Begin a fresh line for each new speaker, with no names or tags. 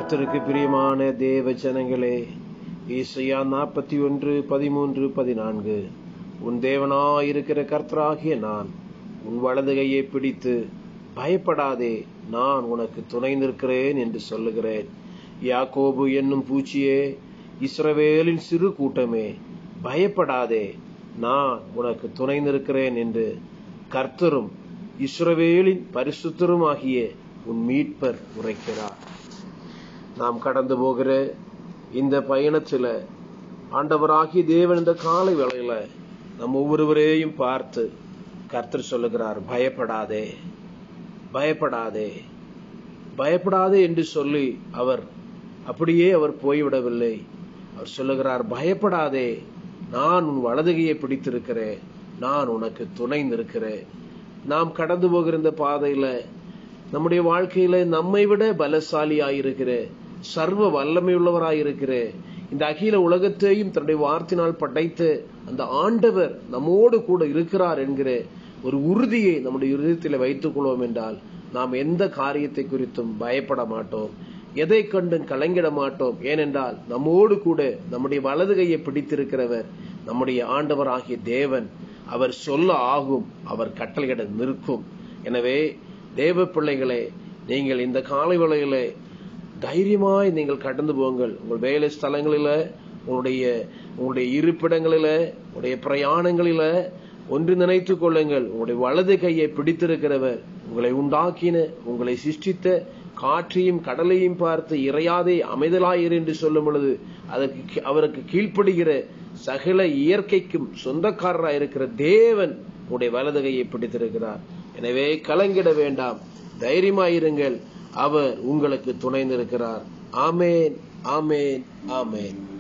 கர்த்தருக்கு பிரியமான தேவ ஜனங்களே ஈசையா நாற்பத்தி ஒன்று பதிமூன்று பதினான்கு உன் தேவனாயிருக்கிற கர்த்தராகிய நான் உன் வலது கையை பிடித்து பயப்படாதே நான் உனக்கு துணை நிற்கிறேன் என்று சொல்லுகிறேன் யாக்கோபு என்னும் பூச்சியே இஸ்ரவேலின் சிறு கூட்டமே பயப்படாதே நான் உனக்கு துணை நிற்கிறேன் என்று கர்த்தரும் இஸ்ரவேலின் பரிசுத்தருமாகிய உன் மீட்பர் உரைக்கிறார் நாம் கடந்து போகிற இந்த பயணத்துல ஆண்டவராகிய தேவன் இந்த காலை வேளையில நம் ஒவ்வொருவரையும் பார்த்து கர்த்தர் சொல்லுகிறார் பயப்படாதே பயப்படாதே பயப்படாதே என்று சொல்லி அவர் அப்படியே அவர் போய்விடவில்லை அவர் சொல்லுகிறார் பயப்படாதே நான் உன் வலதுகையை பிடித்திருக்கிறேன் நான் உனக்கு துணை நிற்கிறேன் நாம் கடந்து போகிற இந்த பாதையில நம்முடைய வாழ்க்கையில நம்மை விட பலசாலியாயிருக்கிற சர்வ வல்லமையுள்ளவராயிருக்கிற இந்த அகில உலகத்தையும் தன்னுடைய வார்த்தையினால் படைத்த அந்த ஆண்டவர் நம்மோடு கூட இருக்கிறார் என்கிற ஒரு உறுதியை நம்முடைய இருதயத்தில் வைத்துக் கொள்வோம் என்றால் நாம் எந்த காரியத்தை குறித்தும் பயப்பட மாட்டோம் எதை கண்டும் கலங்கிட மாட்டோம் ஏனென்றால் நம்மோடு கூட நம்முடைய வலது கையை பிடித்திருக்கிறவர் நம்முடைய ஆண்டவர் ஆகிய தேவன் அவர் சொல்ல ஆகும் அவர் கட்டளையிட நிற்கும் எனவே தேவ பிள்ளைகளே நீங்கள் இந்த காலை வேளையிலே தைரியமாய் நீங்கள் கடந்து போங்கள் உங்கள் வேலை ஸ்தலங்களில உங்களுடைய உங்களுடைய இருப்பிடங்களில உங்களுடைய பிரயாணங்களில ஒன்று நினைத்துக் கொள்ளுங்கள் உங்களுடைய வலது கையை பிடித்திருக்கிறவர் உங்களை உண்டாக்கின உங்களை சிருஷ்டித்த காற்றையும் கடலையும் பார்த்து இறையாதே அமைதலாயிரு என்று சொல்லும் பொழுது அதற்கு அவருக்கு கீழ்ப்படுகிற சகல இயற்கைக்கும் சொந்தக்காரராக இருக்கிற தேவன் உடைய வலது கையை பிடித்திருக்கிறார் எனவே கலங்கிட வேண்டாம் தைரியமாயிருங்கள் அவர் உங்களுக்கு துணை நிற்கிறார் ஆமேன் ஆமேன் ஆமேன்